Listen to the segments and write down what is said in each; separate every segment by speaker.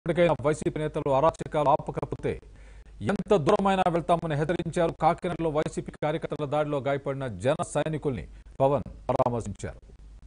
Speaker 1: ఇప్పటికైనా వైసీపీ నేతలు అరాచకాలు ఆపకపోతే ఎంత దూరమైనా వెళ్తామని హెచ్చరించారు కాకినాడలో వైసీపీ కార్యకర్తల దాడిలో గాయపడిన జన సైనికుల్ని పవన్ పరామర్శించారు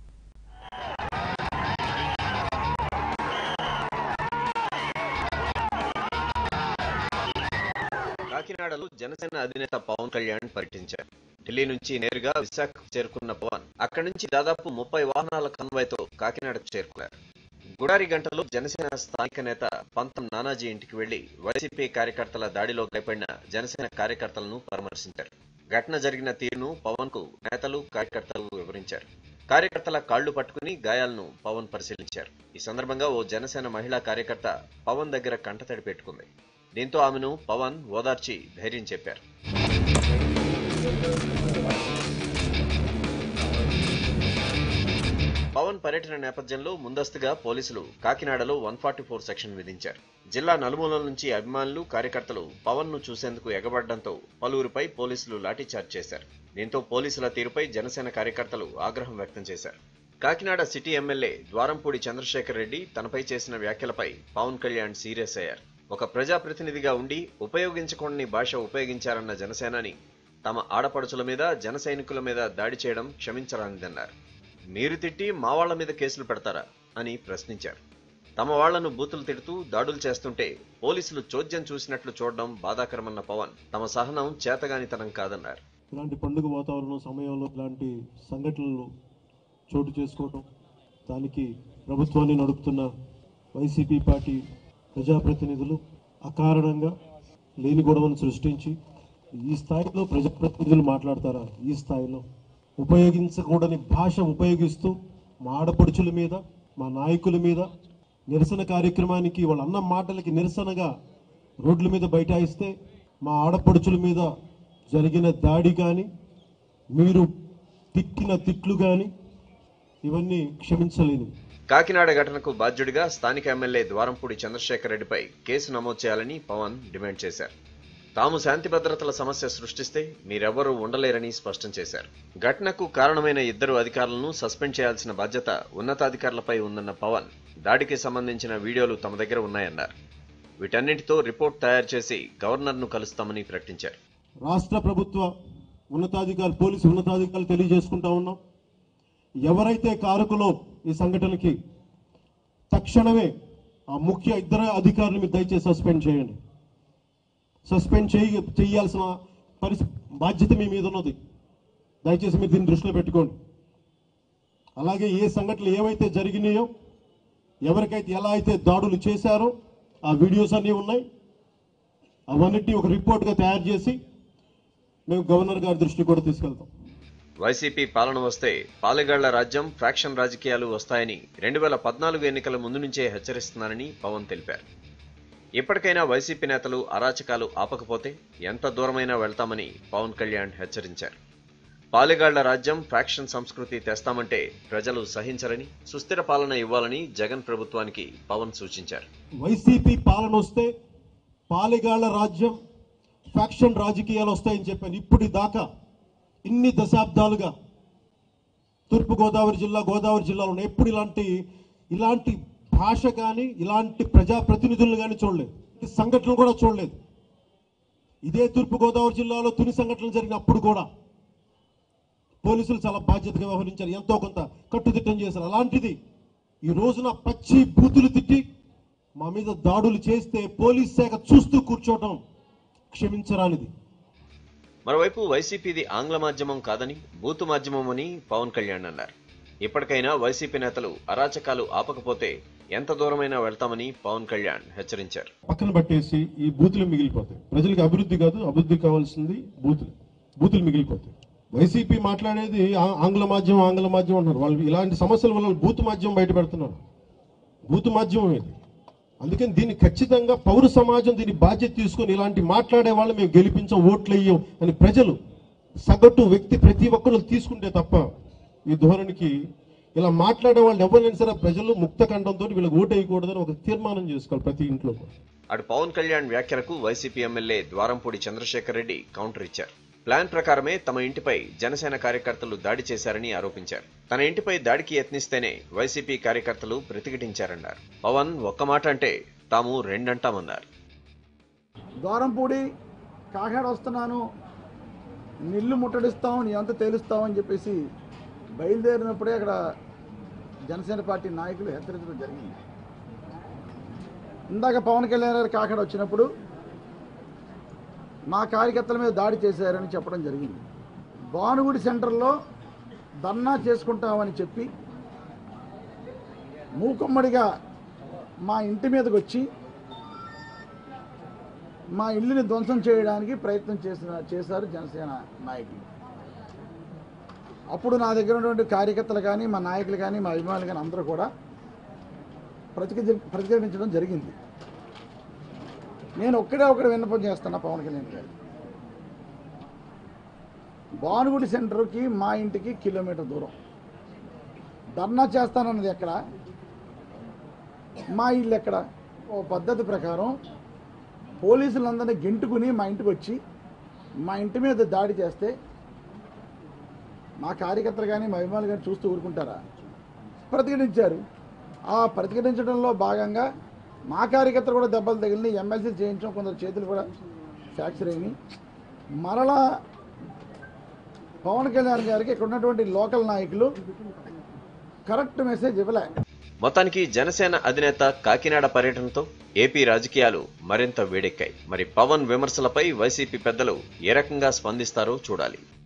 Speaker 2: కాకినాడలో జనసేన అధినేత పవన్ కళ్యాణ్ పర్యటించారు ఢిల్లీ నుంచి నేరుగా విశాఖ చేరుకున్న పవన్ అక్కడి నుంచి దాదాపు ముప్పై వాహనాల కన్వాయ్తో కాకినాడకు చేరుకున్నారు గుడారి గంటలో జనసేన స్థానిక నేత పంతం నానాజీ ఇంటికి వెళ్లి వైసీపీ కార్యకర్తల దాడిలో గాయపడిన జనసేన కార్యకర్తలను పరామర్శించారు ఘటన జరిగిన తీరును పవన్ కు నేతలు కార్యకర్తలు వివరించారు కార్యకర్తల కాళ్లు పట్టుకుని గాయాలను పవన్ పరిశీలించారు ఈ సందర్భంగా ఓ జనసేన మహిళా కార్యకర్త పవన్ దగ్గర కంటతడి పెట్టుకుంది దీంతో ఆమెను పవన్ ఓదార్చి ధైర్యం చెప్పారు పవన్ పర్యటన నేపథ్యంలో ముందస్తుగా పోలీసులు కాకినాడలో వన్ ఫార్టీ ఫోర్ సెక్షన్ విధించారు జిల్లా నలుమూలల నుంచి అభిమానులు కార్యకర్తలు పవన్ ను చూసేందుకు ఎగబడడంతో పలువురిపై పోలీసులు లాఠీచార్జ్ చేశారు దీంతో పోలీసుల తీరుపై జనసేన కార్యకర్తలు ఆగ్రహం వ్యక్తం చేశారు కాకినాడ సిటీ ఎమ్మెల్యే ద్వారంపూడి చంద్రశేఖర్ రెడ్డి తనపై చేసిన వ్యాఖ్యలపై పవన్ కళ్యాణ్ సీరియస్ అయ్యారు ఒక ప్రజాప్రతినిధిగా ఉండి ఉపయోగించకూడని భాష ఉపయోగించారన్న జనసేనాని తమ ఆడపడుచుల మీద జన సైనికుల మీద దాడి చేయడం క్షమించరానిదన్నారు మీరు తిట్టి మా వాళ్ల మీద కేసులు పెడతారా అని ప్రశ్నించారు తమ వాళ్లను బూతులు తిడుతూ దాడులు చేస్తుంటే పోలీసులు చోద్యం చూసినట్లు చూడడం బాధాకరమన్న పవన్ తమ సహనం చేతగానితనం కాదన్నారు
Speaker 3: ఇలాంటి పండుగ వాతావరణం సమయంలో ఇలాంటి సంఘటనలు చోటు చేసుకోవటం దానికి ప్రభుత్వాన్ని నడుపుతున్న వైసీపీ పార్టీ ప్రజాప్రతినిధులు అకారణంగా లేని గొడవను సృష్టించి ఈ స్థాయిలో ప్రజాప్రతినిధులు మాట్లాడతారా ఈ స్థాయిలో ఉపయోగించకూడని భాష ఉపయోగిస్తూ మా ఆడపడుచుల మీద మా నాయకుల మీద నిరసన కార్యక్రమానికి వాళ్ళ అన్న మాటలకి నిరసనగా రోడ్ల మీద బైఠాయిస్తే మా ఆడపడుచుల మీద జరిగిన దాడి కానీ మీరు తిట్టిన తిట్లు కానీ ఇవన్నీ క్షమించలేనివి
Speaker 2: కాకినాడ ఘటనకు బాధ్యుడిగా స్థానిక ఎమ్మెల్యే ద్వారంపూడి చంద్రశేఖర్ రెడ్డిపై కేసు నమోదు చేయాలని పవన్ డిమాండ్ చేశారు తాము శాంతి భద్రతల సమస్య సృష్టిస్తే మీరెవ్వరూ ఉండలేరని స్పష్టం చేశారు ఘటనకు కారణమైన ఇద్దరు అధికారులను సస్పెండ్ చేయాల్సిన బాధ్యత ఉన్నతాధికారులపై ఉందన్న పవన్ దాడికి సంబంధించిన వీడియోలు తమ దగ్గర ఉన్నాయన్నారు వీటన్నింటితో రిపోర్ట్ తయారు చేసి గవర్నర్ను కలుస్తామని ప్రకటించారు
Speaker 3: రాష్ట్ర ప్రభుత్వ ఉన్నతాధికారులు పోలీసు ఉన్నతాధికారులు తెలియజేసుకుంటా ఉన్నాం ఎవరైతే కారకులో ఈ సంఘటనకి తక్షణమే ఆ ముఖ్య ఇద్దరు అధికారులు మీరు దయచేసి సస్పెండ్ చేయండి సస్పెండ్ చేయ చేయాల్సిన పరిస్థితి బాధ్యత మీ మీద ఉన్నది దయచేసి మీరు దీన్ని దృష్టిలో పెట్టుకోండి అలాగే ఏ సంఘటనలు ఏవైతే జరిగినాయో ఎవరికైతే ఎలా అయితే దాడులు చేశారో ఆ వీడియోస్ అన్నీ ఉన్నాయి అవన్నిటిని ఒక రిపోర్ట్గా తయారు చేసి మేము గవర్నర్ గారి దృష్టికి కూడా తీసుకెళ్తాం
Speaker 2: వైసీపీ పాలన వస్తే పాలెగాళ్ల రాజ్యం ఫ్రాక్షన్ రాజకీయాలు వస్తాయని రెండు వేల పద్నాలుగు ఎన్నికల ముందు నుంచే హెచ్చరిస్తున్నారని పవన్ తెలిపారు ఇప్పటికైనా వైసీపీ నేతలు అరాచకాలు ఆపకపోతే ఎంత దూరమైనా వెళ్తామని పవన్ కళ్యాణ్ హెచ్చరించారు పాలెగాళ్ల రాజ్యం ఫ్రాక్షన్ సంస్కృతి తెస్తామంటే ప్రజలు సహించరని సుస్థిర పాలన ఇవ్వాలని జగన్ ప్రభుత్వానికి పవన్ సూచించారు
Speaker 3: వైసీపీ పాలన వస్తే పాలెగాళ్ల రాజ్యం ఫ్యాక్షన్ రాజకీయాలు వస్తాయని చెప్పాను ఇప్పుడు దాకా ఇన్ని దశాబ్దాలుగా తూర్పుగోదావరి జిల్లా గోదావరి జిల్లాలో ఎప్పుడు ఇలాంటి ఇలాంటి భాష కానీ ఇలాంటి ప్రజాప్రతినిధులను కానీ చూడలేదు ఈ సంఘటనలు కూడా చూడలేదు ఇదే తూర్పుగోదావరి జిల్లాలో తుని సంఘటనలు జరిగినప్పుడు కూడా పోలీసులు చాలా బాధ్యతగా వ్యవహరించారు ఎంతో కొంత కట్టుదిట్టం చేశారు అలాంటిది ఈ రోజున పచ్చి బూతులు తిట్టి మా మీద దాడులు చేస్తే పోలీస్ శాఖ చూస్తూ కూర్చోవటం క్షమించరానిది
Speaker 2: మరోవైపు వైసీపీది ఆంగ్ల మాధ్యమం కాదని బూతు మాధ్యమం అని పవన్ కళ్యాణ్ అన్నారు ఇప్పటికైనా వైసీపీ నేతలు అరాచకాలు ఆపకపోతే ఎంత దూరమైనా వెళ్తామని పవన్ కళ్యాణ్ హెచ్చరించారు
Speaker 3: పక్కన పట్టేసి ఈ బూతులు మిగిలిపోతాయి ప్రజలకు అభివృద్ధి కాదు అభివృద్ధి కావాల్సింది బూతులు బూతులు మిగిలిపోతాయి వైసీపీ మాట్లాడేది ఆ- ఆంగ్ల మాధ్యమం ఆంగ్ల మాధ్యమం అంటున్నారు వాళ్ళు ఇలాంటి సమస్యల వల్ల వాళ్ళు బూతు మాధ్యమం బయట పెడుతున్నారు బూతు మాధ్యమం ఇది అందుకని దీన్ని ఖచ్చితంగా పౌర సమాజం దీని బాధ్యత తీసుకొని ఇలాంటి మాట్లాడే వాళ్ళు మేము గెలిపించాం ఓట్లు వేయం అని ప్రజలు సగటు వ్యక్తి ప్రతి ఒక్కరు తీసుకుంటే తప్ప ఈ ధోరణికి ఇలా మాట్లాడే వాళ్ళు ఎవరైనా సరే ప్రజలు ముక్త కంఠంతో వీళ్ళకి ఓటు వేయకూడదని ఒక తీర్మానం చేసుకోవాలి ప్రతి ఇంట్లో కూడా.
Speaker 2: అటు పవన్ కళ్యాణ్ వ్యాఖ్యలకు YCP MLA Dwarampudi Chandrasekhar Reddy counter ఇచ్చారు ప్లాన్ ప్రకారమే తమ ఇంటిపై జనసేన కార్యకర్తలు దాడి చేశారని ఆరోపించారు తన ఇంటిపై దాడికి యత్నిస్తేనే వైసీపీ కార్యకర్తలు ప్రతిఘటించారన్నారు పవన్ ఒక్క మాట అంటే తాము రెండంటామన్నారు
Speaker 4: ద్వారంపూడి కాకినాడ వస్తున్నాను నిల్లు ముట్టడిస్తాం నీ అంత తేలుస్తాం అని చెప్పేసి బయలుదేరినప్పుడే అక్కడ జనసేన పార్టీ నాయకులు హెచ్చరించడం జరిగింది ఇందాక పవన్ కళ్యాణ్ గారు కాకినాడ వచ్చినప్పుడు మా కార్యకర్తల మీద దాడి చేశారని చెప్పడం జరిగింది భానుగుడి సెంటర్లో ధర్నా చేసుకుంటామని చెప్పి మూకుమ్మడిగా మా ఇంటి మీదకి వచ్చి మా ఇల్లుని ధ్వంసం చేయడానికి ప్రయత్నం చేసిన చేశారు జనసేన నాయకులు అప్పుడు నా దగ్గర ఉన్నటువంటి కార్యకర్తలు కానీ మా నాయకులు కానీ మా అభిమానులు కానీ అందరూ కూడా ప్రతికి ప్రతిఘటించడం జరిగింది నేను ఒక్కడే ఒకటి విన్నపం చేస్తున్నా పవన్ కళ్యాణ్ గారు భానుగుడి సెంటర్కి మా ఇంటికి కిలోమీటర్ దూరం ధర్నా చేస్తానన్నది ఎక్కడ మా ఇల్లు ఎక్కడ ఓ పద్ధతి ప్రకారం పోలీసులందరినీ గెంటుకుని మా ఇంటికి వచ్చి మా ఇంటి మీద దాడి చేస్తే మా కార్యకర్తలు కానీ మా అభిమానులు కానీ చూస్తూ ఊరుకుంటారా ప్రతిఘటించారు ఆ ప్రతిఘటించడంలో భాగంగా మా కార్యకర్తలు కూడా దెబ్బలు తగిలిన ఎమ్మెల్సీ చేయించాం కొందరు చేతులు కూడా ఫ్రాక్చర్ అయినాయి మరలా పవన్ కళ్యాణ్ గారికి ఇక్కడ ఉన్నటువంటి లోకల్ నాయకులు కరెక్ట్ మెసేజ్ ఇవ్వలే
Speaker 2: మొత్తానికి జనసేన అధినేత కాకినాడ పర్యటనతో ఏపీ రాజకీయాలు మరింత వేడెక్కాయి మరి పవన్ విమర్శలపై వైసీపీ పెద్దలు ఏ రకంగా స్పందిస్తారో చూడాలి